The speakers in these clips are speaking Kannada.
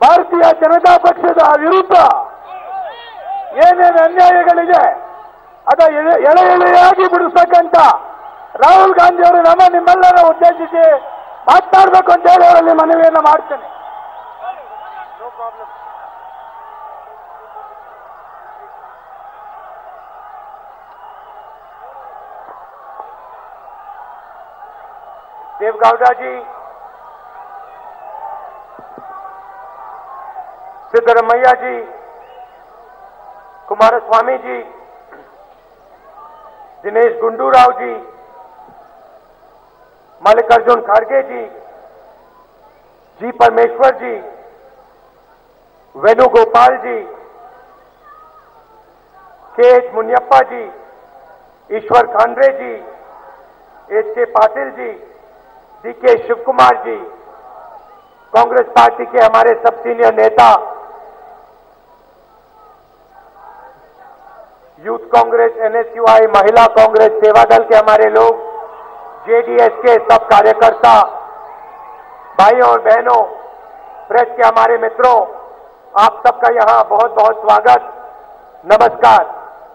ಭಾರತೀಯ ಜನತಾ ಪಕ್ಷದ ವಿರುದ್ಧ ಏನೇನು ಅನ್ಯಾಯಗಳಿದೆ ಅದ ಎಳೆ ಎಳೆ ಎಳೆಯಾಗಿ ಬಿಡಿಸ್ತಕ್ಕಂಥ ರಾಹುಲ್ ಗಾಂಧಿ ಅವರು ನಮ್ಮ ನಿಮ್ಮೆಲ್ಲರ ಉದ್ದೇಶಿಸಿ ಮಾತನಾಡಬೇಕು ಅಂತ ಹೇಳಿ ಅವರಲ್ಲಿ ಮನವಿಯನ್ನು ಮಾಡ್ತೇನೆ देवगौड़ा जी सिद्धरमैया जी कुमारस्वामी जी दिनेश गुंडूराव जी मल्लिकार्जुन खड़गे जी जी परमेश्वर जी Venugopal ji K H Muniyappa ji Ishwar Khandre ji H K Patil ji D K Shiva Kumar ji Congress party के हमारे सब सीनियर नेता यूथ कांग्रेस एनएसयूआई महिला कांग्रेस सेवा दल के हमारे लोग जेडीएस के सब कार्यकर्ता भाइयों और बहनों प्रेस के हमारे मित्रों आप सबका यहां बहुत बहुत स्वागत नमस्कार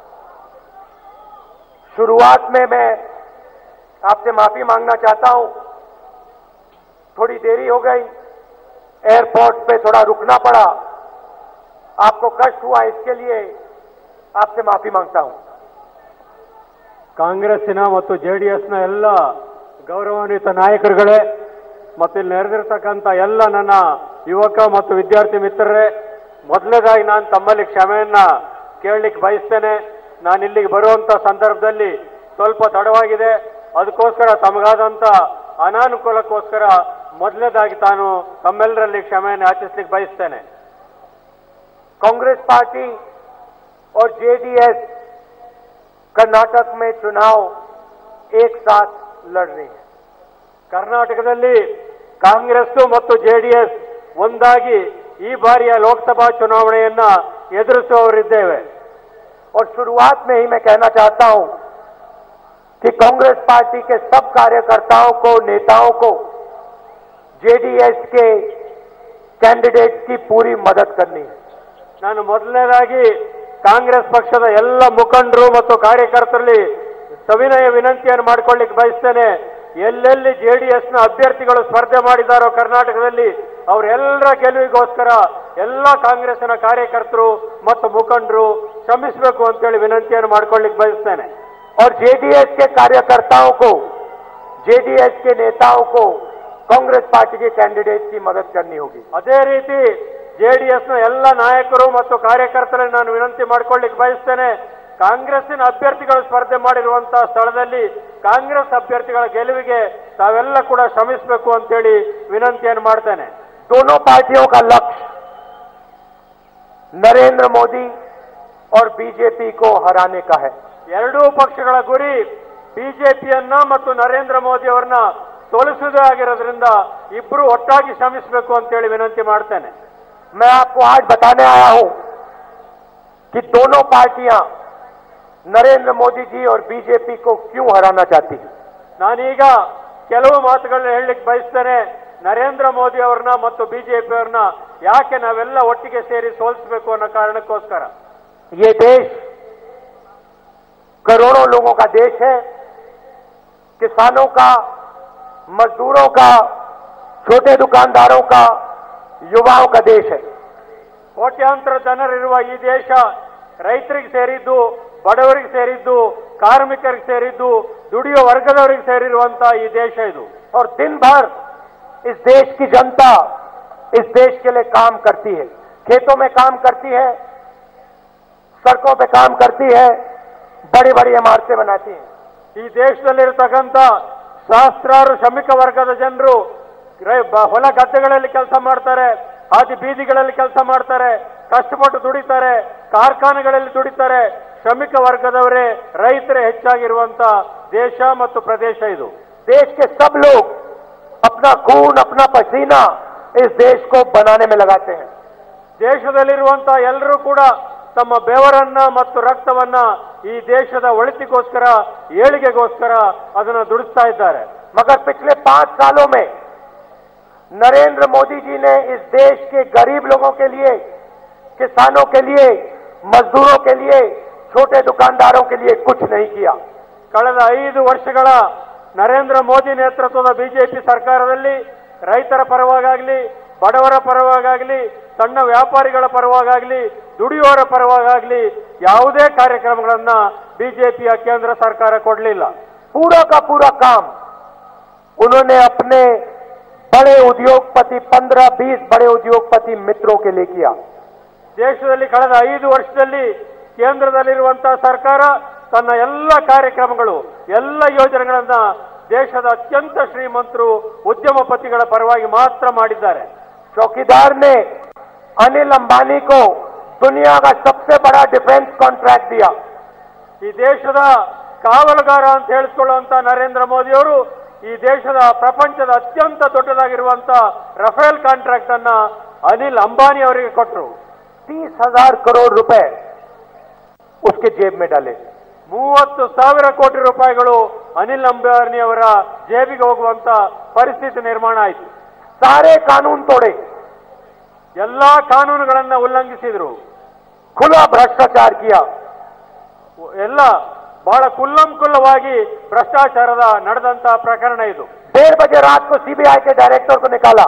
शुरुआत में मैं आपसे माफी मांगना चाहता हूं थोड़ी देरी हो गई एयरपोर्ट पे थोड़ा रुकना पड़ा आपको कष्ट हुआ इसके लिए आपसे माफी मांगता हूं ಕಾಂಗ್ರೆಸ್ಸಿನ ಮತ್ತು ಜೆ ಡಿ ಎಸ್ನ ಎಲ್ಲ ಗೌರವಾನ್ವಿತ ನಾಯಕರುಗಳೇ ಮತ್ತು ಇಲ್ಲಿ ನೆರೆದಿರ್ತಕ್ಕಂಥ ಎಲ್ಲ ನನ್ನ ಯುವಕ ಮತ್ತು ವಿದ್ಯಾರ್ಥಿ ಮಿತ್ರರೇ ಮೊದಲನೇದಾಗಿ ನಾನು ತಮ್ಮಲ್ಲಿ ಕ್ಷಮೆಯನ್ನ ಕೇಳಲಿಕ್ಕೆ ಬಯಸ್ತೇನೆ ನಾನು ಇಲ್ಲಿಗೆ ಬರುವಂತ ಸಂದರ್ಭದಲ್ಲಿ ಸ್ವಲ್ಪ ತಡವಾಗಿದೆ ಅದಕ್ಕೋಸ್ಕರ ತಮಗಾದಂಥ ಅನಾನುಕೂಲಕ್ಕೋಸ್ಕರ ಮೊದಲನೇದಾಗಿ ತಾನು ತಮ್ಮೆಲ್ಲರಲ್ಲಿ ಕ್ಷಮೆಯನ್ನು ಯಾಚಿಸ್ಲಿಕ್ಕೆ ಬಯಸ್ತೇನೆ कांग्रेस पार्टी और जेडीएस कर्नाटक में चुनाव एक साथ लड़ रही है ಕರ್ನಾಟಕದಲ್ಲಿ ಕಾಂಗ್ರೆಸ್ ಮತ್ತು ಜೆಡಿಎಸ್ ಒಂದಾಗಿ ಈ ಬಾರಿಯ ಲೋಕಸಭಾ ಚುನಾವಣೆಯನ್ನ ಎದುರಿಸುವವರಿದ್ದೇವೆ और शुरुआत में ही मैं कहना चाहता हूं कि कांग्रेस पार्टी के सब कार्यकर्ताओं को नेताओं को जेडीएस के कैंडिडेट्स की पूरी मदद करनी है ನಾನು ಮೊದಲನೇದಾಗಿ ಕಾಂಗ್ರೆಸ್ ಪಕ್ಷದ ಎಲ್ಲ ಮುಖಂಡರು ಮತ್ತು ಕಾರ್ಯಕರ್ತರಲ್ಲಿ ಸವಿನಯ ವಿನಂತಿಯನ್ನು ಮಾಡಿಕೊಳ್ಳಿಕ್ಕೆ ಬಯಸ್ತೇನೆ ಎಲ್ಲೆಲ್ಲಿ ಜೆಡಿಎಸ್ನ ಅಭ್ಯರ್ಥಿಗಳು ಸ್ಪರ್ಧೆ ಮಾಡಿದಾರೋ ಕರ್ನಾಟಕದಲ್ಲಿ ಅವರೆಲ್ಲರ ಗೆಲುವಿಗೋಸ್ಕರ ಎಲ್ಲ ಕಾಂಗ್ರೆಸ್ಸಿನ ಕಾರ್ಯಕರ್ತರು ಮತ್ತು ಮುಖಂಡರು ಶ್ರಮಿಸಬೇಕು ಅಂತೇಳಿ ವಿನಂತಿಯನ್ನು ಮಾಡಿಕೊಳ್ಳಿಕ್ಕೆ ಬಯಸ್ತೇನೆ और जेडीएस के कार्यकर्ताओं को जेडीएस के नेताओं को कांग्रेस पार्टी के कैंडिडेट की मदद करनी होगी ಅದೇ ರೀತಿ ಜೆಡಿಎಸ್ನ ಎಲ್ಲ ನಾಯಕರು ಮತ್ತು ಕಾರ್ಯಕರ್ತರಲ್ಲಿ ನಾನು ವಿನಂತಿ ಮಾಡಿಕೊಳ್ಳಿಕ್ಕೆ ಬಯಸ್ತೇನೆ ಕಾಂಗ್ರೆಸ್ಸಿನ ಅಭ್ಯರ್ಥಿಗಳು ಸ್ಪರ್ಧೆ ಮಾಡಿರುವಂತಹ ಸ್ಥಳದಲ್ಲಿ ಕಾಂಗ್ರೆಸ್ ಅಭ್ಯರ್ಥಿಗಳ ಗೆಲುವಿಗೆ ತಾವೆಲ್ಲ ಕೂಡ ಶ್ರಮಿಸಬೇಕು ಅಂತೇಳಿ ವಿನಂತಿಯನ್ನು ಮಾಡ್ತೇನೆ दोनों पार्टियों का लक्ष्य नरेंद्र मोदी और बीजेपी को हराने का है ಎರಡೂ ಪಕ್ಷಗಳ ಗುರಿ ಬಿಜೆಪಿಯನ್ನ ಮತ್ತು ನರೇಂದ್ರ ಮೋದಿ ಅವರನ್ನ ಸೋಲಿಸುವುದೇ ಆಗಿರೋದ್ರಿಂದ ಇಬ್ರು ಒಟ್ಟಾಗಿ ಶ್ರಮಿಸಬೇಕು ಅಂತೇಳಿ ವಿನಂತಿ ಮಾಡ್ತೇನೆ मैं आपको आज बताने आया हूं कि दोनों पार्टियां नरेंद्र मोदी जी और बीजेपी को क्यों हराना चाहती हैं ನಾನೀಗ ಕೆಲವು ಮಾತುಗಳನ್ನ ಹೇಳಲಿಕ್ಕೆ ಬಯಸ್ತೇನೆ ನರೇಂದ್ರ ಮೋದಿ ಅವ್ರನ್ನ ಮತ್ತು ಬಿಜೆಪಿ ಅವ್ರನ್ನ ಯಾಕೆ ನಾವೆಲ್ಲ ಒಟ್ಟಿಗೆ ಸೇರಿ ಸೋಲಿಸಬೇಕು ಅನ್ನೋ ಕಾರಣಕ್ಕೋಸ್ಕರ ये देश करोड़ों लोगों का देश है किसानों का मजदूरों का छोटे दुकानदारों का युवाओं का देश है ಕೋಟ್ಯಾಂತರ ಜನರಿರುವ ಈ ದೇಶ ರೈತರಿಗೆ ಸೇರಿದ್ದು ಬಡವರಿಗೆ ಸೇರಿದ್ದು ಕಾರ್ಮಿಕರಿಗೆ ಸೇರಿದ್ದು ದುಡಿಯೋ ವರ್ಗದವರಿಗೆ ಸೇರಿರುವಂತಹ ಈ ದೇಶ ಇದು और दिन भर इस देश की जनता इस देश के लिए काम करती है खेतों में काम करती है सड़कों पे काम करती है बड़ी बड़ी इमारतें बनाती है ಈ ದೇಶದಲ್ಲಿರತಕ್ಕಂಥ ಸಹಸ್ರಾರು ಶ್ರಮಿಕ ವರ್ಗದ ಜನರು ರೈ- ಬ- ಹೊಲ ಗದ್ದೆಗಳಲ್ಲಿ ಕೆಲಸ ಮಾಡ್ತಾರೆ ಹಾದಿ ಬೀದಿಗಳಲ್ಲಿ ಕೆಲಸ ಮಾಡ್ತಾರೆ ಕಷ್ಟಪಟ್ಟು ದುಡಿತಾರೆ ಕಾರ್ಖಾನೆಗಳಲ್ಲಿ ದುಡಿತಾರೆ ಶ್ರಮಿಕ ವರ್ಗದವರೇ ರೈತರೇ ಹೆಚ್ಚಾಗಿರುವಂತ ದೇಶ ಮತ್ತು ಪ್ರದೇಶ ಇದು देश के सब लोग अपना खून अपना पसीना इस देश को बनाने में लगाते हैं ದೇಶದಲ್ಲಿರುವಂತಹ ಎಲ್ಲರೂ ಕೂಡ ತಮ್ಮ ಬೆವರನ್ನ ಮತ್ತು ರಕ್ತವನ್ನ ಈ ದೇಶದ ಒಳಿತಿಗೋಸ್ಕರ ಏಳಿಗೆಗೋಸ್ಕರ ಅದನ್ನು ದುಡಿಸ್ತಾ ಇದ್ದಾರೆ मगर पिछले पांच सालों में नरेंद्र मोदी जी ने इस देश के गरीब लोगों के लिए किसानों के लिए मजदूरों के लिए छोटे दुकानदारों के लिए कुछ नहीं किया ಕಳೆದ ಐದು ವರ್ಷಗಳ ನರೇಂದ್ರ ಮೋದಿ ನೇತೃತ್ವದ ಬಿಜೆಪಿ ಸರ್ಕಾರದಲ್ಲಿ ರೈತರ ಪರವಾಗಲಿ ಬಡವರ ಪರವಾಗಲಿ ಸಣ್ಣ ವ್ಯಾಪಾರಿಗಳ ಪರವಾಗಲಿ ದುಡಿಯೋರ ಪರವಾಗಲಿ ಯಾವುದೇ ಕಾರ್ಯಕ್ರಮಗಳನ್ನ ಬಿಜೆಪಿಯ ಕೇಂದ್ರ ಸರ್ಕಾರ ಕೊಡಲಿಲ್ಲ पूरा का पूरा काम उन्होंने अपने बड़े उद्योगपति 15-20 बड़े उद्योगपति मित्रों के लिए किया ದೇಶದಲ್ಲಿ ಕಳೆದ ಐದು ವರ್ಷದಲ್ಲಿ ಕೇಂದ್ರದಲ್ಲಿರುವಂತಹ ಸರ್ಕಾರ ತನ್ನ ಎಲ್ಲ ಕಾರ್ಯಕ್ರಮಗಳು ಎಲ್ಲ ಯೋಜನೆಗಳನ್ನ ದೇಶದ ಅತ್ಯಂತ ಶ್ರೀಮಂತರು ಉದ್ಯಮಪತಿಗಳ ಪರವಾಗಿ ಮಾತ್ರ ಮಾಡಿದ್ದಾರೆ चौकीदार ने अनिल अंबानी को दुनिया का सबसे बड़ा डिफेंस कॉन्ट्रैक्ट दिया ಈ ದೇಶದ ಕಾವಲುಗಾರ ಅಂತ ಹೇಳಿಸ್ಕೊಳ್ಳುವಂತ ನರೇಂದ್ರ ಮೋದಿ ಅವರು ಈ ದೇಶದ ಪ್ರಪಂಚದ ಅತ್ಯಂತ ದೊಡ್ಡದಾಗಿರುವಂತ ರಫೇಲ್ ಕಾಂಟ್ರಾಕ್ಟ್ ಅನ್ನ ಅನಿಲ್ ಅಂಬಾನಿ ಅವರಿಗೆ ಕೊಟ್ಟರು तीस हजार करोड़ रुपए उसके जेब में डाले ಮೂವತ್ತು ಸಾವಿರ ಕೋಟಿ ರೂಪಾಯಿಗಳು ಅನಿಲ್ ಅಂಬಾನಿ ಅವರ ಜೇಬಿಗೆ ಹೋಗುವಂತ ಪರಿಸ್ಥಿತಿ ನಿರ್ಮಾಣ ಆಯಿತು सारे कानून तोड़े ಎಲ್ಲಾ ಕಾನೂನುಗಳನ್ನ ಉಲ್ಲಂಘಿಸಿದ್ರು खुला भ्रष्टाचार किया ಎಲ್ಲ ಬಹಳ ಕುಲ್ಲಂಕುಲ್ಲವಾಗಿ ಭ್ರಷ್ಟಾಚಾರದ ನಡೆದಂತ ಪ್ರಕರಣ ಇದು डेढ़ बजे रात को सीबीआई के डायरेक्टर को निकाला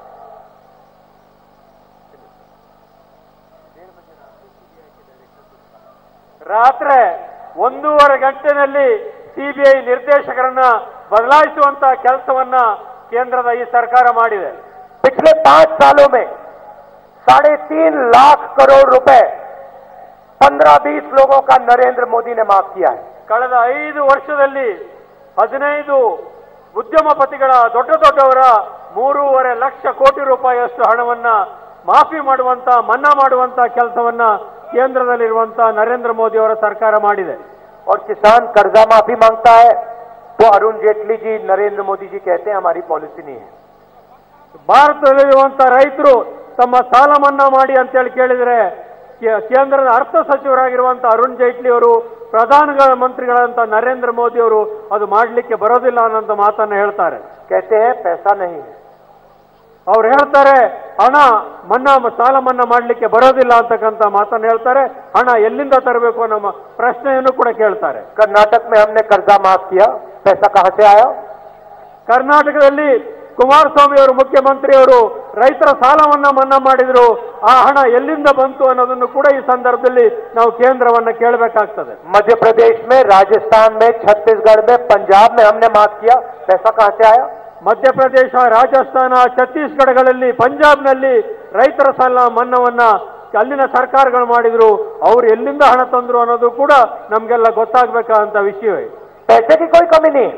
ರಾತ್ರಿ ಒಂದೂವರೆ ಗಂಟೆನಲ್ಲಿ ಸಿಬಿಐ ನಿರ್ದೇಶಕರನ್ನ ಬದಲಾಯಿಸುವಂತ ಕೆಲಸವನ್ನ ಕೇಂದ್ರದ ಈ ಸರ್ಕಾರ ಮಾಡಿದೆ पिछले पांच सालों में साढ़े तीन लाख करोड़ रुपए पंद्रह बीस लोगों का नरेंद्र मोदी ने माफ किया है ಕಳೆದ ಐದು ವರ್ಷದಲ್ಲಿ ಹದಿನೈದು ಉದ್ಯಮಪತಿಗಳ ದೊಡ್ಡ ದೊಡ್ಡವರ ಮೂರುವರೆ ಲಕ್ಷ ಕೋಟಿ ರೂಪಾಯಿಯಷ್ಟು ಹಣವನ್ನ ಮಾಫಿ ಮಾಡುವಂತ ಮನ್ನಾ ಮಾಡುವಂತ ಕೆಲಸವನ್ನ ಕೇಂದ್ರದಲ್ಲಿರುವಂತ ನರೇಂದ್ರ ಮೋದಿ ಅವರ ಸರ್ಕಾರ ಮಾಡಿದೆ और किसान कर्जा माफी मांगता है तो अरुण जेटली जी नरेंद्र मोदी जी कहते हैं हमारी पॉलिसी नहीं है ಭಾರತದಲ್ಲಿರುವಂತ ರೈತರು ತಮ್ಮ ಸಾಲ ಮನ್ನಾ ಮಾಡಿ ಅಂತೇಳಿ ಕೇಳಿದ್ರೆ ಕೇ- ಕೇಂದ್ರದ ಅರ್ಥ ಸಚಿವರಾಗಿರುವಂತ ಅರುಣ್ ಜೈಟ್ಲಿ ಅವರು ಪ್ರಧಾನ ಮಂತ್ರಿಗಳಂತ ನರೇಂದ್ರ ಮೋದಿ ಅವರು ಅದು ಮಾಡಲಿಕ್ಕೆ ಬರೋದಿಲ್ಲ ಅನ್ನೋಂಥ ಮಾತನ್ನ ಹೇಳ್ತಾರೆ कहते हैं पैसा नहीं है ಅವ್ರು ಹೇಳ್ತಾರೆ ಹಣ ಮನ್ನಾ ಸಾಲ ಮನ್ನಾ ಮಾಡಲಿಕ್ಕೆ ಬರೋದಿಲ್ಲ ಅಂತಕ್ಕಂಥ ಮಾತನ್ನ ಹೇಳ್ತಾರೆ ಹಣ ಎಲ್ಲಿಂದ ತರಬೇಕು ಅನ್ನೋ ಮ- ಪ್ರಶ್ನೆಯನ್ನು ಕೂಡ ಕೇಳ್ತಾರೆ कर्नाटक में हमने कर्जा माफ किया पैसा कहां से आया ಕರ್ನಾಟಕದಲ್ಲಿ ಕುಮಾರಸ್ವಾಮಿ ಅವರು ಮುಖ್ಯಮಂತ್ರಿಯವರು ರೈತರ ಸಾಲವನ್ನ ಮನ್ನಾ ಮಾಡಿದ್ರು ಆ ಹಣ ಎಲ್ಲಿಂದ ಬಂತು ಅನ್ನೋದನ್ನು ಕೂಡ ಈ ಸಂದರ್ಭದಲ್ಲಿ ನಾವು ಕೇಂದ್ರವನ್ನ ಕೇಳಬೇಕಾಗ್ತದೆ मध्य प्रदेश में राजस्थान में छत्तीसगढ़ में पंजाब में हमने माफ किया पैसा कहां से आया ಮಧ್ಯಪ್ರದೇಶ ರಾಜಸ್ಥಾನ ಛತ್ತೀಸ್ಗಢಗಳಲ್ಲಿ ಪಂಜಾಬ್ನಲ್ಲಿ ರೈತರ ಸಾಲ ಮನ್ನಾವನ್ನ ಅಲ್ಲಿನ ಸರ್ಕಾರಗಳು ಮಾಡಿದ್ರು ಅವ್ರು ಎಲ್ಲಿಂದ ಹಣ ತಂದ್ರು ಅನ್ನೋದು ಕೂಡ ನಮ್ಗೆಲ್ಲ ಗೊತ್ತಾಗ್ಬೇಕಾದಂತ ವಿಷಯವೇ पैसे की कोई कमी नहीं है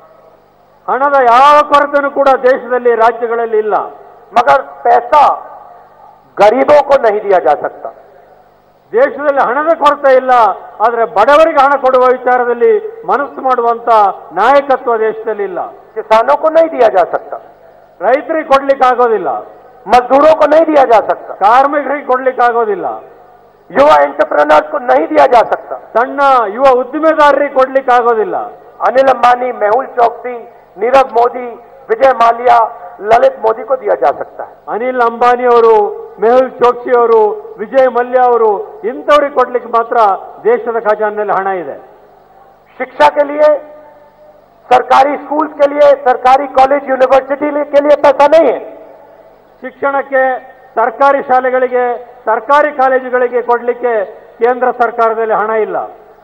ಹಣದ ಯಾವ ಕೊರತೆನೂ ಕೂಡ ದೇಶದಲ್ಲಿ ರಾಜ್ಯಗಳಲ್ಲಿ ಇಲ್ಲ मगर पैसा गरीबों को नहीं दिया जा सकता ದೇಶದಲ್ಲಿ ಹಣದ ಕೊರತೆ ಇಲ್ಲ ಆದ್ರೆ ಬಡವರಿಗೆ ಹಣ ಕೊಡುವ ವಿಚಾರದಲ್ಲಿ ಮನಸ್ಸು ಮಾಡುವಂತ ನಾಯಕತ್ವ ದೇಶದಲ್ಲಿ ಇಲ್ಲ किसानों को नहीं दिया जा सकता ರೈತರಿಗೆ ಕೊಡ್ಲಿಕ್ಕೆ ಆಗೋದಿಲ್ಲ मजदूरों को नहीं दिया जा सकता ಕಾರ್ಮಿಕರಿಗೆ ಕೊಡ್ಲಿಕ್ಕೆ ಆಗೋದಿಲ್ಲ युवा एंटरप्रेन्योर्स को नहीं दिया जा सकता ಸಣ್ಣ ಯುವ ಉದ್ದಿಮೆದಾರರಿಗೆ ಕೊಡ್ಲಿಕ್ಕೆ ಆಗೋದಿಲ್ಲ अनिल अंबानी मेहुल चौकसी नीरव मोदी विजय माल्या ललित मोदी को दिया जा सकता है ಅನಿಲ್ ಅಂಬಾನಿ ಅವರು ಮೆಹುಲ್ ಚೋಕ್ಸಿ ಅವರು ವಿಜಯ್ ಮಲ್ಯ ಅವರು ಇಂಥವ್ರಿಗೆ ಕೊಡ್ಲಿಕ್ಕೆ ಮಾತ್ರ ದೇಶದ ಖಜಾನೆಯಲ್ಲಿ ಹಣ ಇದೆ शिक्षा के लिए सरकारी स्कूल्स के लिए सरकारी कॉलेज यूनिवर्सिटी के लिए पैसा नहीं है ಶಿಕ್ಷಣಕ್ಕೆ ಸರ್ಕಾರಿ ಶಾಲೆಗಳಿಗೆ ಸರ್ಕಾರಿ ಕಾಲೇಜುಗಳಿಗೆ ಕೊಡ್ಲಿಕ್ಕೆ ಕೇಂದ್ರ ಸರ್ಕಾರದಲ್ಲಿ ಹಣ ಇಲ್ಲ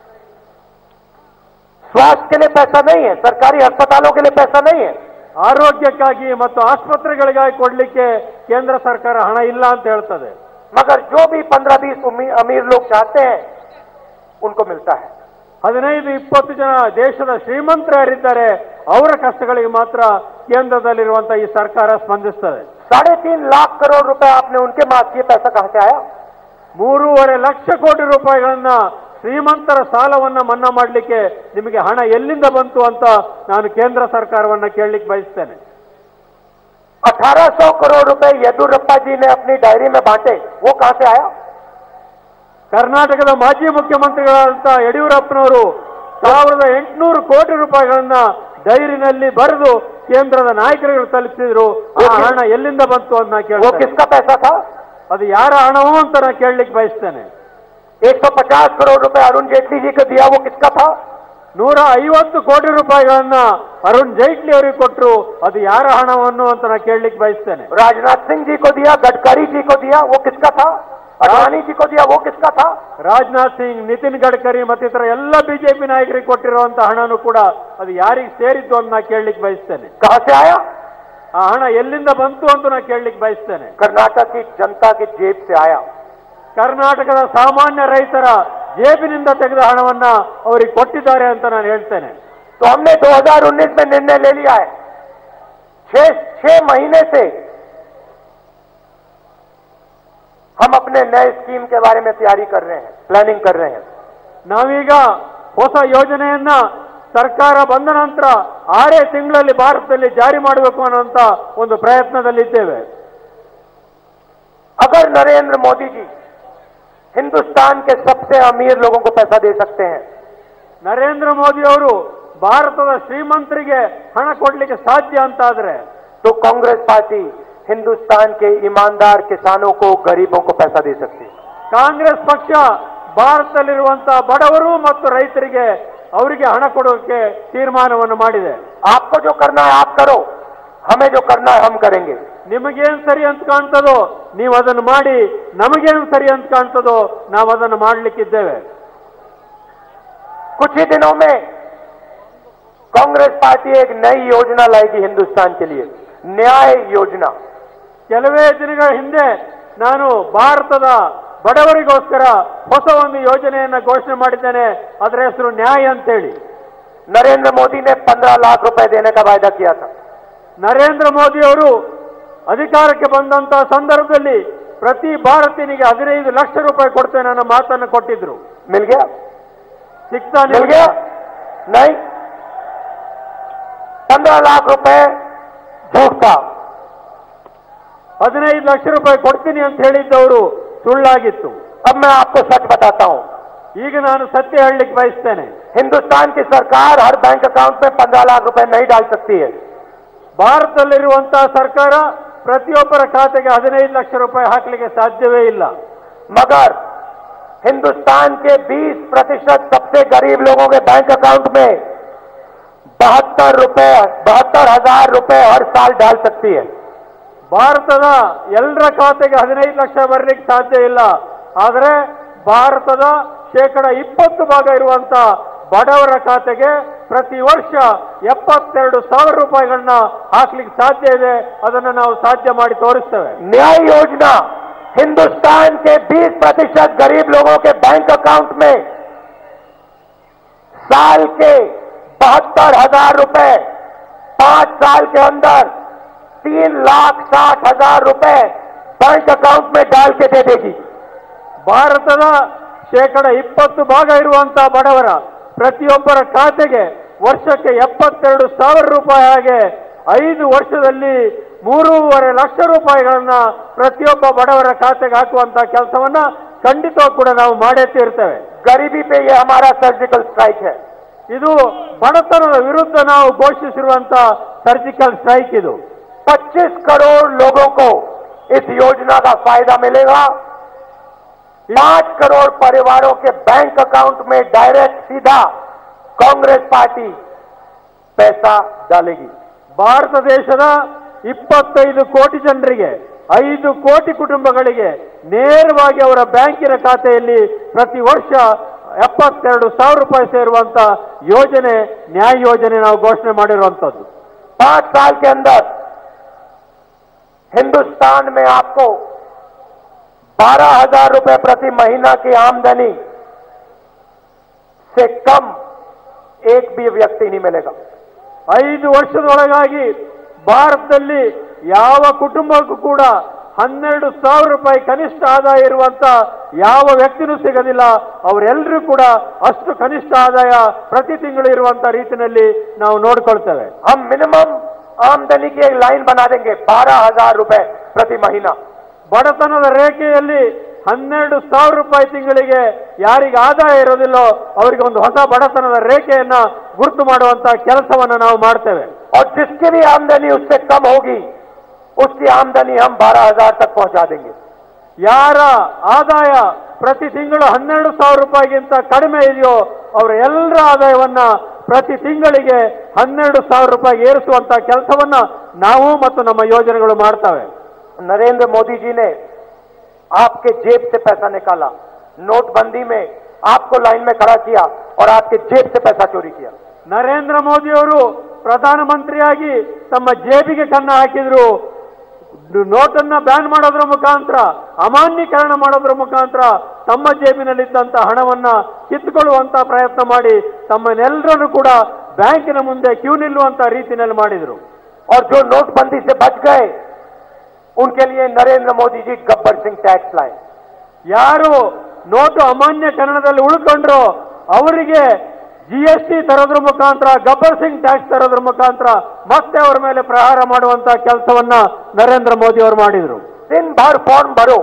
स्वास्थ्य के लिए पैसा नहीं है सरकारी अस्पतालों के लिए पैसा नहीं है ಆರೋಗ್ಯಕ್ಕಾಗಿ ಮತ್ತು ಆಸ್ಪತ್ರೆಗಳಿಗಾಗಿ ಕೊಡ್ಲಿಕ್ಕೆ ಕೇಂದ್ರ ಸರ್ಕಾರ ಹಣ ಇಲ್ಲ ಅಂತ ಹೇಳ್ತದೆ मगर जो भी पंद्रह बीस अमीर लोग चाहते हैं उनको मिलता है ಹದಿನೈದು ಇಪ್ಪತ್ತು ಜನ ದೇಶದ ಶ್ರೀಮಂತರು ಯಾರಿದ್ದಾರೆ ಅವರ ಕಷ್ಟಗಳಿಗೆ ಮಾತ್ರ ಕೇಂದ್ರದಲ್ಲಿರುವಂತಹ ಈ ಸರ್ಕಾರ ಸ್ಪಂದಿಸ್ತದೆ साढ़े तीन लाख करोड़ रुपए आपने उनके माफ किए पैसा कहां से आया ಮೂರುವರೆ ಲಕ್ಷ ಕೋಟಿ ರೂಪಾಯಿಗಳನ್ನ ಶ್ರೀಮಂತರ ಸಾಲವನ್ನ ಮನ್ನಾ ಮಾಡಲಿಕ್ಕೆ ನಿಮಗೆ ಹಣ ಎಲ್ಲಿಂದ ಬಂತು ಅಂತ ನಾನು ಕೇಂದ್ರ ಸರ್ಕಾರವನ್ನ ಕೇಳಲಿಕ್ಕೆ ಬಯಸ್ತೇನೆ 1800 करोड़ रुपए येदुरप्पा जी ने अपनी डायरी में बांटे वो कहां से आया ಕರ್ನಾಟಕದ ಮಾಜಿ ಮುಖ್ಯಮಂತ್ರಿಗಳಾದಂಥ ಯಡಿಯೂರಪ್ಪನವರು ಸಾವಿರದ ಎಂಟುನೂರು ಕೋಟಿ ರೂಪಾಯಿಗಳನ್ನ ಡೈರಿನಲ್ಲಿ ಬರೆದು ಕೇಂದ್ರದ ನಾಯಕರುಗಳು ತಲುಪಿಸಿದ್ರು ಆ ಓಕೆ. ಹಣ ಎಲ್ಲಿಂದ ಬಂತು ಅಂತ ನಾ वो ಕೇಳ್ತೇನೆ किसका पैसा था ಅದು ಯಾರ ಹಣವೋ ಅಂತ ನಾ ಕೇಳಲಿಕ್ಕೆ ಬಯಸ್ತೇನೆ 150 करोड़ रुपए अरुण जेटली जी को दिया वो किसका था ನೂರ ಐವತ್ತು ಕೋಟಿ ರೂಪಾಯಿಗಳನ್ನ ಅರುಣ್ ಜೈಟ್ಲಿ ಅವರಿಗೆ ಕೊಟ್ಟರು ಅದು ಯಾರ ಹಣವನ್ನು ಅಂತ ನಾ ಕೇಳಲಿಕ್ಕೆ ಬಯಸ್ತೇನೆ राजनाथ सिंह जी को दिया गडकरी जी को दिया वो किसका था अडवाणी जी को दिया वो किसका था ರಾಜನಾಥ್ ಸಿಂಗ್ ನಿತಿನ್ ಗಡ್ಕರಿ ಮತ್ತಿತರ ಎಲ್ಲ ಬಿಜೆಪಿ ನಾಯಕರಿಗೆ ಕೊಟ್ಟಿರುವಂತ ಹಣನೂ ಕೂಡ ಅದು ಯಾರಿಗೆ ಸೇರಿದ್ದು ಅಂತ ನಾ ಕೇಳಲಿಕ್ಕೆ ಬಯಸ್ತೇನೆ कहां से आया ಆ ಹಣ ಎಲ್ಲಿಂದ ಬಂತು ಅಂತ ನಾ ಕೇಳಲಿಕ್ಕೆ ಬಯಸ್ತೇನೆ कर्नाटक की जनता की जेब से आया ಕರ್ನಾಟಕದ ಸಾಮಾನ್ಯ ರೈತರ ಜೇಬಿನಿಂದ ತೆಗೆದ ಹಣವನ್ನ ಅವರಿಗೆ ಕೊಟ್ಟಿದ್ದಾರೆ ಅಂತ ನಾನು ಹೇಳ್ತೇನೆ तो हमने 2019 में निर्णय ले लिया है छह छह महीने से हम अपने नए स्कीम के बारे में तैयारी कर रहे हैं प्लानिंग कर रहे हैं ನಾವೀಗ ಹೊಸ ಯೋಜನೆಯನ್ನ ಸರ್ಕಾರ ಬಂದ ನಂತರ ಆರೇ ತಿಂಗಳಲ್ಲಿ ಭಾರತದಲ್ಲಿ ಜಾರಿ ಮಾಡಬೇಕು ಅನ್ನುವಂತ ಒಂದು ಪ್ರಯತ್ನದಲ್ಲಿದ್ದೇವೆ अगर नरेंद्र मोदी जी हिंदुस्तान के सबसे अमीर लोगों को पैसा दे सकते हैं ನರೇಂದ್ರ ಮೋದಿ ಅವರು ಭಾರತದ ಶ್ರೀಮಂತರಿಗೆ ಹಣ ಕೊಡ್ಲಿಕ್ಕೆ ಸಾಧ್ಯ ಅಂತ ಆದ್ರೆ तो कांग्रेस पार्टी हिंदुस्तान के ईमानदार किसानों को गरीबों को पैसा दे सकती है ಕಾಂಗ್ರೆಸ್ ಪಕ್ಷ ಭಾರತದಲ್ಲಿರುವಂತಹ ಬಡವರು ಮತ್ತು ರೈತರಿಗೆ ಅವರಿಗೆ ಹಣ ಕೊಡೋಕೆ ತೀರ್ಮಾನವನ್ನು ಮಾಡಿದೆ आपको जो करना है आप करो हमें जो करना है हम करेंगे ನಿಮಗೇನ್ ಸರಿ ಅಂತ ಕಾಣ್ತದೋ ನೀವು ಅದನ್ನು ಮಾಡಿ ನಮಗೇನ್ ಸರಿ ಅಂತ ಕಾಣ್ತದೋ ನಾವು ಅದನ್ನು ಮಾಡ್ಲಿಕ್ಕಿದ್ದೇವೆ कुछ ही दिनों में कांग्रेस पार्टी एक नई योजना लाएगी हिंदुस्तान के लिए न्याय योजना ಕೆಲವೇ ದಿನಗಳ ಹಿಂದೆ ನಾನು ಭಾರತದ ಬಡವರಿಗೋಸ್ಕರ ಹೊಸ ಒಂದು ಯೋಜನೆಯನ್ನ ಘೋಷಣೆ ಮಾಡಿದ್ದೇನೆ ಅದರ ಹೆಸರು ನ್ಯಾಯ ಅಂತೇಳಿ नरेंद्र मोदी ने 15 लाख रुपए देने का वायदा किया था ನರೇಂದ್ರ ಮೋದಿ ಅವರು ಅಧಿಕಾರಕ್ಕೆ ಬಂದಂತಹ ಸಂದರ್ಭದಲ್ಲಿ ಪ್ರತಿ ಭಾರತೀಯನಿಗೆ ಹದಿನೈದು ಲಕ್ಷ ರೂಪಾಯಿ ಕೊಡ್ತೇನೆ ಅನ್ನೋ ಮಾತನ್ನು ಕೊಟ್ಟಿದ್ರು मिल गया ಸಿಗ್ತಾ मिल ನಿಮ್ಗೆ? गया नहीं 15 लाख रुपए झूठ था ಹದಿನೈದು ಲಕ್ಷ ರೂಪಾಯಿ ಕೊಡ್ತೀನಿ ಅಂತ ಹೇಳಿದ್ದವರು ಸುಳ್ಳಾಗಿತ್ತು अब मैं आपको सच बताता हूं ಈಗ ನಾನು ಸತ್ಯ ಹೇಳಲಿಕ್ಕೆ ಬಯಸ್ತೇನೆ हिंदुस्तान की सरकार हर बैंक अकाउंट में 15 लाख रुपए नहीं डाल सकती है ಭಾರತದಲ್ಲಿರುವಂತಹ ಸರ್ಕಾರ ಪ್ರತಿಯೊಬ್ಬರ ಖಾತೆಗೆ ಹದಿನೈದು ಲಕ್ಷ ರೂಪಾಯಿ ಹಾಕಲಿಕ್ಕೆ ಸಾಧ್ಯವೇ ಇಲ್ಲ मगर हिंदुस्तान के 20 प्रतिशत सबसे गरीब लोगों के बैंक अकाउंट में बहत्तर रुपए बहत्तर हजार रुपए हर साल डाल सकती है ಭಾರತದ ಎಲ್ಲರ ಖಾತೆಗೆ ಹದಿನೈದು ಲಕ್ಷ ಬರಲಿಕ್ಕೆ ಸಾಧ್ಯ ಇಲ್ಲ ಆದರೆ ಭಾರತದ ಶೇಕಡ ಇಪ್ಪತ್ತು ಭಾಗ ಇರುವಂತ ಬಡವರ ಖಾತೆಗೆ ಪ್ರತಿ ವರ್ಷ ಎಪ್ಪತ್ತೆರಡು ಸಾವಿರ ರೂಪಾಯಿಗಳನ್ನ ಹಾಕ್ಲಿಕ್ಕೆ ಸಾಧ್ಯ ಇದೆ ಅದನ್ನು ನಾವು ಸಾಧ್ಯ ಮಾಡಿ ತೋರಿಸ್ತೇವೆ न्याय योजना हिंदुस्तान के 20 प्रतिशत गरीब लोगों के बैंक अकाउंट में साल के बहत्तर हजार रुपए पांच साल के अंदर तीन लाख साठ हजार रुपए बैंक अकाउंट में डाल के दे देगी ಭಾರತದ ಶೇಕಡ ಇಪ್ಪತ್ತು ಭಾಗ ಇರುವಂತಹ ಬಡವರ ಪ್ರತಿಯೊಬ್ಬರ ಖಾತೆಗೆ ವರ್ಷಕ್ಕೆ ಎಪ್ಪತ್ತೆರಡು ಸಾವಿರ ರೂಪಾಯಿ ಹಾಗೆ ಐದು ವರ್ಷದಲ್ಲಿ ಮೂರೂವರೆ ಲಕ್ಷ ರೂಪಾಯಿಗಳನ್ನ ಪ್ರತಿಯೊಬ್ಬ ಬಡವರ ಖಾತೆಗೆ ಹಾಕುವಂತಹ ಕೆಲಸವನ್ನ ಖಂಡಿತವಾಗಿ ಕೂಡ ನಾವು ಮಾಡೇ ತೀರ್ತೇವೆ गरीबी पे ये हमारा सर्जिकल स्ट्राइक है ಇದು ಬಡತನದ ವಿರುದ್ಧ ನಾವು ಘೋಷಿಸಿರುವಂತಹ ಸರ್ಜಿಕಲ್ ಸ್ಟ್ರೈಕ್ ಇದು 25 करोड़ लोगों को इस योजना का फायदा मिलेगा पांच करोड़ परिवारों के बैंक अकाउंट में डायरेक्ट सीधा कांग्रेस पार्टी पैसा डालेगी ಭಾರತ ದೇಶದ ಇಪ್ಪತ್ತೈದು ಕೋಟಿ ಜನರಿಗೆ ಐದು ಕೋಟಿ ಕುಟುಂಬಗಳಿಗೆ ನೇರವಾಗಿ ಅವರ ಬ್ಯಾಂಕಿನ ಖಾತೆಯಲ್ಲಿ ಪ್ರತಿ ವರ್ಷ ಎಪ್ಪತ್ತೆರಡು ಸಾವಿರ ರೂಪಾಯಿ ಸೇರುವಂತ ಯೋಜನೆ ನ್ಯಾಯ ಯೋಜನೆ ನಾವು ಘೋಷಣೆ ಮಾಡಿರುವಂತದ್ದು पांच साल के अंदर हिंदुस्तान में आपको बारह हजार रुपए प्रति महीना की आमदनी से कम एक भी व्यक्ति नहीं मिलेगा ಐದು ವರ್ಷದೊಳಗಾಗಿ ಭಾರತದಲ್ಲಿ ಯಾವ ಕುಟುಂಬಕ್ಕೂ ಕೂಡ ಹನ್ನೆರಡು ಸಾವಿರ ರೂಪಾಯಿ ಕನಿಷ್ಠ ಆದಾಯ ಇರುವಂತ ಯಾವ ವ್ಯಕ್ತಿನೂ ಸಿಗೋದಿಲ್ಲ ಅವರೆಲ್ಲರೂ ಕೂಡ ಅಷ್ಟು ಕನಿಷ್ಠ ಆದಾಯ ಪ್ರತಿ ತಿಂಗಳು ಇರುವಂತ ರೀತಿಯಲ್ಲಿ ನಾವು ನೋಡ್ಕೊಳ್ತೇವೆ हम मिनिमम आमदनी की एक लाइन बना देंगे बारह हजार रुपए प्रति महीना ಬಡತನದ ರೇಖೆಯಲ್ಲಿ ಹನ್ನೆರಡು ಸಾವಿರ ರೂಪಾಯಿ ತಿಂಗಳಿಗೆ ಯಾರಿಗೆ ಆದಾಯ ಇರೋದಿಲ್ಲೋ ಅವರಿಗೆ ಒಂದು ಹೊಸ ಬಡತನದ ರೇಖೆಯನ್ನ ಗುರುತು ಮಾಡುವಂತ ಕೆಲಸವನ್ನ ನಾವು ಮಾಡ್ತೇವೆ और जिसकी भी आमदनी उससे कम होगी उसकी आमदनी हम बारह हजार तक पहुंचा देंगे ಯಾರ ಆದಾಯ ಪ್ರತಿ ತಿಂಗಳು ಹನ್ನೆರಡು ಸಾವಿರ ರೂಪಾಯಿಗಿಂತ ಕಡಿಮೆ ಇದೆಯೋ ಅವರ ಎಲ್ಲರ ಆದಾಯವನ್ನ ಪ್ರತಿ ತಿಂಗಳಿಗೆ ಹನ್ನೆರಡು ಸಾವಿರ ರೂಪಾಯಿ ಏರಿಸುವಂತ ಕೆಲಸವನ್ನ ನಾವು ಮತ್ತು ನಮ್ಮ ಯೋಜನೆಗಳು ಮಾಡ್ತವೆ नरेंद्र मोदी जी ने आपके जेब से पैसा निकाला नोटबंदी में आपको लाइन में खड़ा किया और आपके जेब से पैसा चोरी किया ನರೇಂದ್ರ ಮೋದಿಯವರು ಪ್ರಧಾನಮಂತ್ರಿಯಾಗಿ ತಮ್ಮ ಜೇಬಿಗೆ ಕನ್ನ ಹಾಕಿದ್ರು ನೋಟನ್ನ ಬ್ಯಾನ್ ಮಾಡೋದ್ರ ಮುಖಾಂತರ ಅಮಾನ್ಯೀಕರಣ ಮಾಡೋದ್ರ ಮುಖಾಂತರ ತಮ್ಮ ಜೇಬಿನಲ್ಲಿದ್ದಂತ ಹಣವನ್ನ ಕಿತ್ತುಕೊಳ್ಳುವಂತ ಪ್ರಯತ್ನ ಮಾಡಿ ತಮ್ಮನ್ನೆಲ್ಲರನ್ನು ಕೂಡ ಬ್ಯಾಂಕಿನ ಮುಂದೆ ಕ್ಯೂ ನಿಲ್ಲುವಂತ ರೀತಿಯಲ್ಲಿ ಮಾಡಿದ್ರು और जो नोटबंदी से बच गए उनके लिए नरेंद्र मोदी जी गब्बर सिंह टैक्स लाए ಯಾರು ನೋಟು ಅಮಾನ್ಯಕರಣದಲ್ಲಿ ಉಳ್ಕೊಂಡ್ರೋ ಅವರಿಗೆ ಜಿ ಎಸ್ ಟಿ ತರೋದ್ರ ಮುಖಾಂತರ ಗಬ್ಬರ್ ಸಿಂಗ್ ಟ್ಯಾಕ್ಸ್ ತರೋದ್ರ ಮುಖಾಂತರ ಮತ್ತೆ ಅವರ ಮೇಲೆ ಪ್ರಹಾರ ಮಾಡುವಂತ ಕೆಲಸವನ್ನ ನರೇಂದ್ರ ಮೋದಿ ಅವರು ಮಾಡಿದ್ರು दिन भर फॉर्म भरो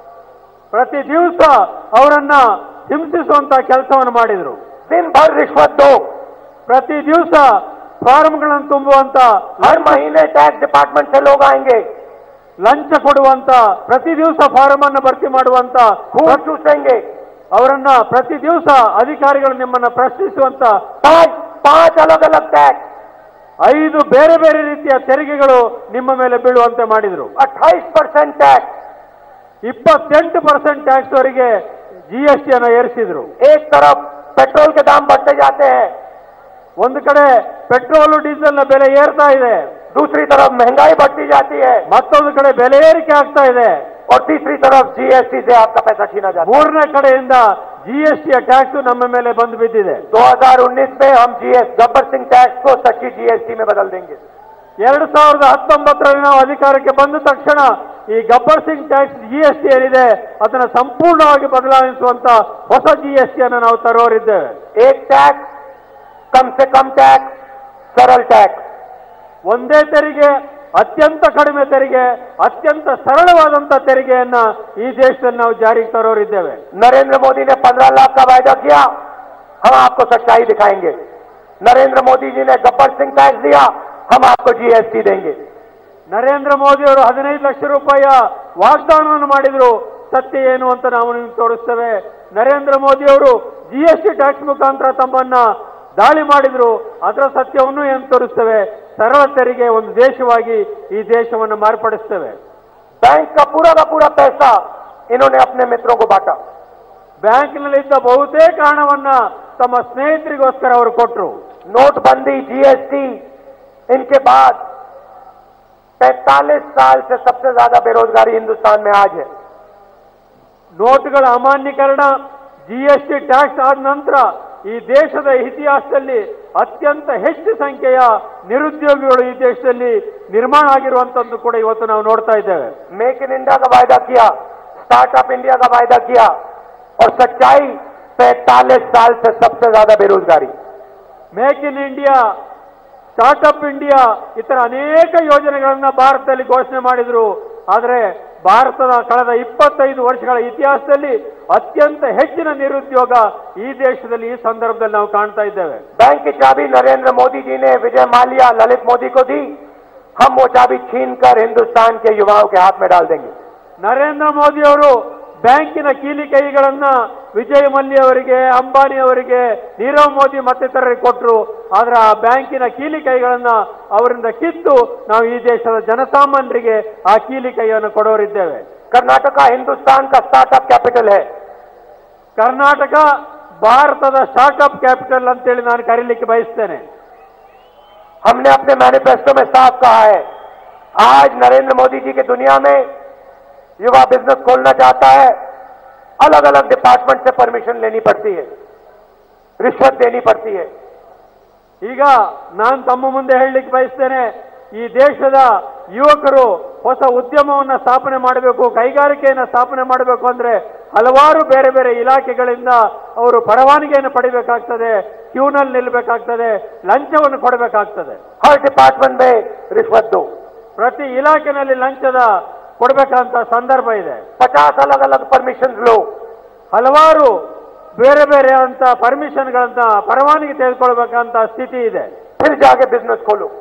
ಪ್ರತಿ ದಿವಸ ಅವರನ್ನ ಹಿಂಸಿಸುವಂತ ಕೆಲಸವನ್ನು ಮಾಡಿದ್ರು दिन भर रिश्वत दो ಪ್ರತಿ ದಿವಸ ಫಾರ್ಮ್ಗಳನ್ನು ತುಂಬುವಂತ हर महीने टैक्स डिपार्टमेंट से लोग आएंगे ಲಂಚ ಕೊಡುವಂತ ಪ್ರತಿ ದಿವಸ ಫಾರಂ ಅನ್ನು ಭರ್ತಿ ಮಾಡುವಂತ खून चूसेंगे ಅವರನ್ನ ಪ್ರತಿ ದಿವಸ ಅಧಿಕಾರಿಗಳು ನಿಮ್ಮನ್ನ ಪ್ರಶ್ನಿಸುವಂತ पांच पांच अलग अलग टैक्स ಐದು ಬೇರೆ ಬೇರೆ ರೀತಿಯ ತೆರಿಗೆಗಳು ನಿಮ್ಮ ಮೇಲೆ ಬೀಳುವಂತೆ ಮಾಡಿದ್ರು अट्ठाईस परसेंट टैक्स ಇಪ್ಪತ್ತೆಂಟು ಪರ್ಸೆಂಟ್ ಟ್ಯಾಕ್ಸ್ ವರೆಗೆ ಜಿ ಎಸ್ ಟಿ ಅನ್ನು ಏರಿಸಿದ್ರು एक तरफ पेट्रोल के दाम बढ़ते जाते हैं ಒಂದು ಕಡೆ ಪೆಟ್ರೋಲ್ ಡೀಸೆಲ್ ನ ಬೆಲೆ ಏರ್ತಾ ಇದೆ दूसरी तरफ महंगाई बढ़ती जाती है ಮತ್ತೊಂದು ಕಡೆ ಬೆಲೆ ಏರಿಕೆ ಆಗ್ತಾ ಇದೆ और तीसरी तरफ जीएसटी से आपका पैसा छीना जाता है ಮೂರನೇ ಕಡೆಯಿಂದ ಜಿ ಎಸ್ ಟಿಯ ಟ್ಯಾಕ್ಸ್ ನಮ್ಮ ಮೇಲೆ ಬಂದು ಬಿದ್ದಿದೆ 2019 में हम जीएस गब्बर सिंह टैक्स को सच्ची जीएसटी में बदल देंगे ಎರಡು ಸಾವಿರದ ಹತ್ತೊಂಬತ್ತರಲ್ಲಿ ನಾವು ಅಧಿಕಾರಕ್ಕೆ ಬಂದ ತಕ್ಷಣ ಈ Gabbar Singh tax G S T ಏನಿದೆ ಅದನ್ನು ಸಂಪೂರ್ಣವಾಗಿ ಬದಲಾಯಿಸುವಂತ ಹೊಸ ಜಿ ಎಸ್ ಟಿ ಅನ್ನು ನಾವು ತರೋರಿದ್ದೇವೆ एक टैक्स कम से कम टैक्स सरल टैक्स ಒಂದೇ ತೆರಿಗೆ ಅತ್ಯಂತ ಕಡಿಮೆ ತೆರಿಗೆ ಅತ್ಯಂತ ಸರಳವಾದಂತ ತೆರಿಗೆಯನ್ನ ಈ ದೇಶದಲ್ಲಿ ನಾವು ಜಾರಿಗೆ ತರೋರಿದ್ದೇವೆ नरेंद्र मोदी ने 15 लाख का वायदा किया हम आपको सच्चाई दिखाएंगे नरेंद्र मोदी जी ने गब्बर सिंह टैक्स दिया हम आपको जीएसटी देंगे ನರೇಂದ್ರ ಮೋದಿ ಅವರು ಹದಿನೈದು ಲಕ್ಷ ರೂಪಾಯಿಯ ವಾಗ್ದಾನವನ್ನು ಮಾಡಿದ್ರು ಸತ್ಯ ಏನು ಅಂತ ನಾವು ನಿಮ್ಗೆ ತೋರಿಸ್ತೇವೆ ನರೇಂದ್ರ ಮೋದಿ ಅವರು ಜಿ ಎಸ್ ಟಿ ಟ್ಯಾಕ್ಸ್ ಮುಖಾಂತರ ತಮ್ಮನ್ನ ದಾಳಿ ಮಾಡಿದ್ರು ಅದರ ಸತ್ಯವನ್ನು ಏನು ತೋರಿಸ್ತೇವೆ ಸರಳ ತೆರಿಗೆ ಒಂದು ದೇಶವಾಗಿ ಈ ದೇಶವನ್ನು ಮಾರ್ಪಡಿಸ್ತೇವೆ बैंक का पूरा का पूरा पैसा इन्होंने अपने मित्रों को बांटा ಬ್ಯಾಂಕ್ನಲ್ಲಿದ್ದ ಬಹುತೇಕ ಹಣವನ್ನ ತಮ್ಮ ಸ್ನೇಹಿತರಿಗೋಸ್ಕರ ಅವರು ಕೊಟ್ಟರು नोटबंदी जीएसटी इनके बाद 45 साल से सबसे ज्यादा बेरोजगारी हिंदुस्तान में आज है ನೋಟುಗಳ ಅಮಾನ್ಯೀಕರಣ ಜಿ ಎಸ್ ಟಿ ಟ್ಯಾಕ್ಸ್ ಆದ ನಂತರ ಈ ದೇಶದ ಇತಿಹಾಸದಲ್ಲಿ ಅತ್ಯಂತ ಹೆಚ್ಚು ಸಂಖ್ಯೆಯ ನಿರುದ್ಯೋಗಿಗಳು ಈ ದೇಶದಲ್ಲಿ ನಿರ್ಮಾಣ ಆಗಿರುವಂತದ್ದು ಕೂಡ ಇವತ್ತು ನಾವು ನೋಡ್ತಾ ಇದ್ದೇವೆ मेक इन इंडिया का वायदा किया स्टार्टअप इंडिया का वायदा किया और सच्चाई 45 साल से सबसे ज्यादा बेरोजगारी make in India startup India ಇತರ ಅನೇಕ ಯೋಜನೆಗಳನ್ನ ಭಾರತದಲ್ಲಿ ಘೋಷಣೆ ಮಾಡಿದ್ರು ಆದರೆ ಭಾರತದ ಕಳೆದ ಇಪ್ಪತ್ತೈದು ವರ್ಷಗಳ ಇತಿಹಾಸದಲ್ಲಿ ಅತ್ಯಂತ ಹೆಚ್ಚಿನ ನಿರುದ್ಯೋಗ ಈ ದೇಶದಲ್ಲಿ ಈ ಸಂದರ್ಭದಲ್ಲಿ ನಾವು ಕಾಣ್ತಾ ಇದ್ದೇವೆ बैंक की चाबी नरेंद्र मोदी जी ने विजय माल्या ललित मोदी को दी हम वो चाबी छीन कर हिंदुस्तान के युवाओं के हाथ में डाल देंगे ನರೇಂದ್ರ ಮೋದಿ ಅವರು ಬ್ಯಾಂಕಿನ ಕೀಲಿ ಕೈಗಳನ್ನ ವಿಜಯ್ ಮಲ್ಯ ಅವರಿಗೆ ಅಂಬಾನಿ ಅವರಿಗೆ ನೀರವ್ ಮೋದಿ ಮತ್ತಿತರರಿಗೆ ಕೊಟ್ಟರು ಆದ್ರೆ ಆ ಬ್ಯಾಂಕಿನ ಕೀಲಿ ಕೈಗಳನ್ನ ಅವರಿಂದ ಕಿತ್ತು ನಾವು ಈ ದೇಶದ ಜನಸಾಮಾನ್ಯರಿಗೆ ಆ ಕೀಲಿ ಕೈಯನ್ನು ಕೊಡೋರಿದ್ದೇವೆ कर्नाटका हिंदुस्तान का स्टार्टअप कैपिटल है ಕರ್ನಾಟಕ ಭಾರತದ ಸ್ಟಾರ್ಟ್ಅಪ್ ಕ್ಯಾಪಿಟಲ್ ಅಂತೇಳಿ ನಾನು ಕರೀಲಿಕ್ಕೆ ಬಯಸ್ತೇನೆ हमने अपने मैनिफेस्टो में साफ कहा है आज नरेंद्र मोदी जी की दुनिया में युवा बिजनेस खोलना चाहता है अलग अलग डिपार्टमेंट से परमिशन लेनी पड़ती है रिश्वत देनी पड़ती है ಈಗ ನಾನು ತಮ್ಮ ಮುಂದೆ ಹೇಳಲಿಕ್ಕೆ ಬಯಸ್ತೇನೆ ಈ ದೇಶದ ಯುವಕರು ಹೊಸ ಉದ್ಯಮವನ್ನು ಸ್ಥಾಪನೆ ಮಾಡಬೇಕು ಕೈಗಾರಿಕೆಯನ್ನು ಸ್ಥಾಪನೆ ಮಾಡಬೇಕು ಅಂದ್ರೆ ಹಲವಾರು ಬೇರೆ ಬೇರೆ ಇಲಾಖೆಗಳಿಂದ ಅವರು ಪರವಾನಗಿಯನ್ನು ಪಡಿಬೇಕಾಗ್ತದೆ ಕ್ಯೂನಲ್ಲಿ ನಿಲ್ಲಬೇಕಾಗ್ತದೆ ಲಂಚವನ್ನು ಕೊಡಬೇಕಾಗ್ತದೆ हर डिपार्टमेंट में रिश्वत दो ಪ್ರತಿ ಇಲಾಖೆನಲ್ಲಿ ಲಂಚದ ಕೊಡಬೇಕಂತ ಸಂದರ್ಭ ಇದೆ पचास अलग अलग परमिशन लो ಹಲವಾರು ಬೇರೆ ಬೇರೆ ಅಂತ ಪರ್ಮಿಷನ್ಗಳನ್ನ ಪರವಾನಗಿ ತೆಗೆದುಕೊಳ್ಬೇಕಂತ ಸ್ಥಿತಿ ಇದೆ फिर जाके बिजनेस खोलो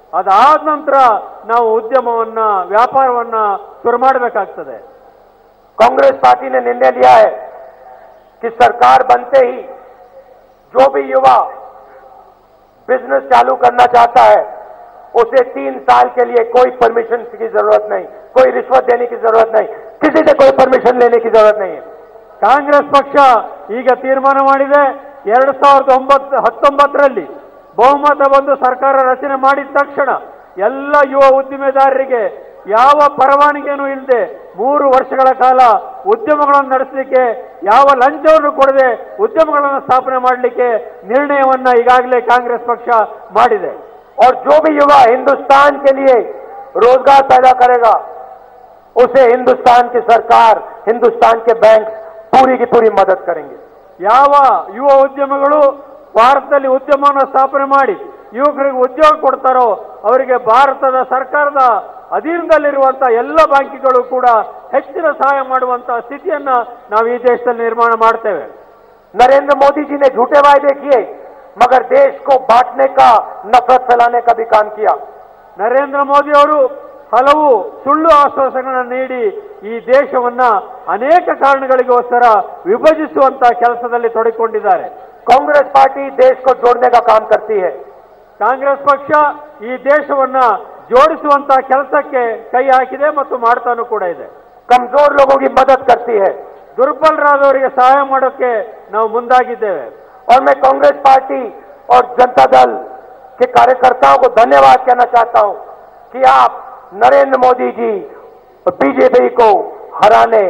ಅದಾದ ನಂತರ ನಾವು ಉದ್ಯಮವನ್ನ ವ್ಯಾಪಾರವನ್ನ ಶುರು ಮಾಡಬೇಕಾಗ್ತದೆ कांग्रेस पार्टी ने निर्णय लिया है कि सरकार बनते ही जो भी युवा बिजनेस चालू करना चाहता है उसे तीन साल के लिए कोई परमिशन की जरूरत नहीं कोई रिश्वत देने की जरूरत नहीं किसी से कोई परमिशन लेने की जरूरत नहीं है ಕಾಂಗ್ರೆಸ್ ಪಕ್ಷ ಈಗ ತೀರ್ಮಾನ ಮಾಡಿದೆ ಎರಡ್ ಸಾವಿರದ ಒಂಬತ್ತು ಹತ್ತೊಂಬತ್ತರಲ್ಲಿ ಬಹುಮತ ಬಂದು ಸರ್ಕಾರ ರಚನೆ ಮಾಡಿದ ತಕ್ಷಣ ಎಲ್ಲ ಯುವ ಉದ್ದಿಮೆದಾರರಿಗೆ ಯಾವ ಪರವಾನಗಿಯೂ ಇಲ್ಲದೆ ಮೂರು ವರ್ಷಗಳ ಕಾಲ ಉದ್ಯಮಗಳನ್ನು ನಡೆಸಲಿಕ್ಕೆ ಯಾವ ಲಂಚವನ್ನು ಕೊಡದೆ ಉದ್ಯಮಗಳನ್ನು ಸ್ಥಾಪನೆ ಮಾಡಲಿಕ್ಕೆ ನಿರ್ಣಯವನ್ನ ಈಗಾಗಲೇ ಕಾಂಗ್ರೆಸ್ ಪಕ್ಷ ಮಾಡಿದೆ और जो भी युवा हिंदुस्तान के लिए रोजगार पैदा करेगा उसे हिंदुस्तान की सरकार हिंदुस्तान के बैंक पूरी की पूरी मदद करेंगे ಯಾವ ಯುವ ಉದ್ಯಮಗಳು ಭಾರತದಲ್ಲಿ ಉದ್ಯಮವನ್ನು ಸ್ಥಾಪನೆ ಮಾಡಿ ಯುವಕರಿಗೆ ಉದ್ಯೋಗ ಕೊಡ್ತಾರೋ ಅವರಿಗೆ ಭಾರತದ ಸರ್ಕಾರದ ಅಧೀನದಲ್ಲಿರುವಂತಹ ಎಲ್ಲ ಬ್ಯಾಂಕಿಗಳು ಕೂಡ ಹೆಚ್ಚಿನ ಸಹಾಯ ಮಾಡುವಂತಹ ಸ್ಥಿತಿಯನ್ನ ನಾವು ಈ ದೇಶದಲ್ಲಿ ನಿರ್ಮಾಣ ಮಾಡ್ತೇವೆ नरेंद्र मोदी जी ने झूठे वायदे किए मगर देश को बांटने का नफरत फैलाने का भी काम किया ನರೇಂದ್ರ ಮೋದಿ ಅವರು ಹಲವು ಸುಳ್ಳು ಆಶ್ವಾಸಗಳನ್ನು ನೀಡಿ ಈ ದೇಶವನ್ನ ಅನೇಕ ಕಾರಣಗಳಿಗೋಸ್ಕರ ವಿಭಜಿಸುವಂತಹ ಕೆಲಸದಲ್ಲಿ ತೊಡಗಿಕೊಂಡಿದ್ದಾರೆ कांग्रेस पार्टी देश को जोड़ने का काम करती है ಕಾಂಗ್ರೆಸ್ ಪಕ್ಷ ಈ ದೇಶವನ್ನ ಜೋಡಿಸುವಂತಹ ಕೆಲಸಕ್ಕೆ ಕೈ ಹಾಕಿದೆ ಮತ್ತು ಮಾಡ್ತಾನೂ ಕೂಡ ಇದೆ कमजोर लोगों की मदद करती है ದುರ್ಬಲರಾದವರಿಗೆ ಸಹಾಯ ಮಾಡೋಕೆ ನಾವು ಮುಂದಾಗಿದ್ದೇವೆ और मैं कांग्रेस पार्टी और जनता दल के कार्यकर्ताओं को धन्यवाद कहना चाहता हूं कि आप नरेंद्र मोदी जी और बीजेपी को हराने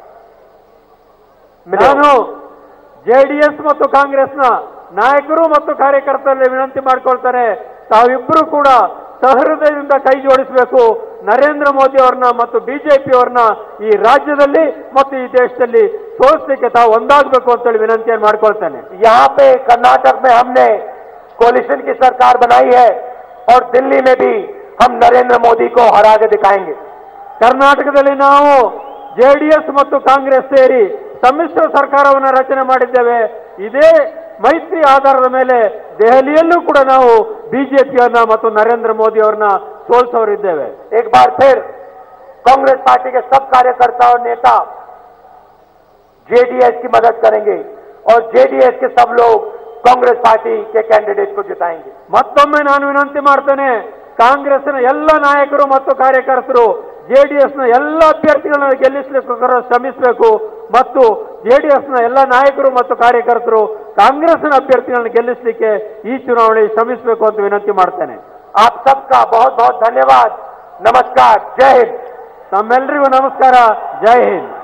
मिले ನಾನು ಜೆಡಿಎಸ್ ಮತ್ತು ಕಾಂಗ್ರೆಸ್ನ ನಾಯಕರು ಮತ್ತು ಕಾರ್ಯಕರ್ತರಲ್ಲಿ ವಿನಂತಿ ಮಾಡ್ಕೊಳ್ತಾರೆ ತಾವಿಬ್ಬರು ಕೂಡ ಸಹೃದಯದಿಂದ ಕೈ ಜೋಡಿಸಬೇಕು ನರೇಂದ್ರ ಮೋದಿ ಅವ್ರನ್ನ ಮತ್ತು ಬಿಜೆಪಿ ಅವ್ರನ್ನ ಈ ರಾಜ್ಯದಲ್ಲಿ ಮತ್ತು ಈ ದೇಶದಲ್ಲಿ ಸೋಲಿಸಲಿಕ್ಕೆ ತಾವು ಒಂದಾಗಬೇಕು ಅಂತೇಳಿ ವಿನಂತಿಯನ್ನು ಮಾಡ್ಕೊಳ್ತೇನೆ यहाँ पे कर्नाटक में हमने कोलिशन की सरकार बनाई है और दिल्ली में भी हम नरेंद्र मोदी को हरा के दिखाएंगे ಕರ್ನಾಟಕದಲ್ಲಿ ನಾವು ಜೆಡಿಎಸ್ ಮತ್ತು ಕಾಂಗ್ರೆಸ್ ಸೇರಿ ಸಮ್ಮಿಶ್ರ ಸರ್ಕಾರವನ್ನು ರಚನೆ ಮಾಡಿದ್ದೇವೆ ಇದೇ ಮೈತ್ರಿ ಆಧಾರದ ಮೇಲೆ ದೆಹಲಿಯಲ್ಲೂ ಕೂಡ ನಾವು ಬಿಜೆಪಿಯನ್ನ ಮತ್ತು ನರೇಂದ್ರ ಮೋದಿ ಅವ್ರನ್ನ ಸೋಲಿಸೋರಿದ್ದೇವೆ एक बार फिर कांग्रेस पार्टी के सब कार्यकर्ता और नेता जेडीएस की मदद करेंगे और जेडीएस के सब लोग कांग्रेस पार्टी के कैंडिडेट को जिताएंगे ಮತ್ತೊಮ್ಮೆ ನಾನು ವಿನಂತಿ ಮಾಡ್ತೇನೆ ಕಾಂಗ್ರೆಸ್ನ ಎಲ್ಲ ನಾಯಕರು ಮತ್ತು ಕಾರ್ಯಕರ್ತರು ಜೆಡಿಎಸ್ನ ಎಲ್ಲ ಅಭ್ಯರ್ಥಿಗಳನ್ನು ಗೆಲ್ಲಿಸಲಿಕ್ಕೋಸ್ಕರ ಶ್ರಮಿಸಬೇಕು ಮತ್ತು ಜೆಡಿಎಸ್ನ ಎಲ್ಲ ನಾಯಕರು ಮತ್ತು ಕಾರ್ಯಕರ್ತರು ಕಾಂಗ್ರೆಸ್ನ ಅಭ್ಯರ್ಥಿಗಳನ್ನು ಗೆಲ್ಲಿಸಲಿಕ್ಕೆ ಈ ಚುನಾವಣೆ ಶ್ರಮಿಸಬೇಕು ಅಂತ ವಿನಂತಿ ಮಾಡ್ತೇನೆ आप सबका बहुत बहुत धन्यवाद नमस्कार जय हिंद ತಮ್ಮೆಲ್ಲರಿಗೂ ನಮಸ್ಕಾರ ಜೈ ಹಿಂದ್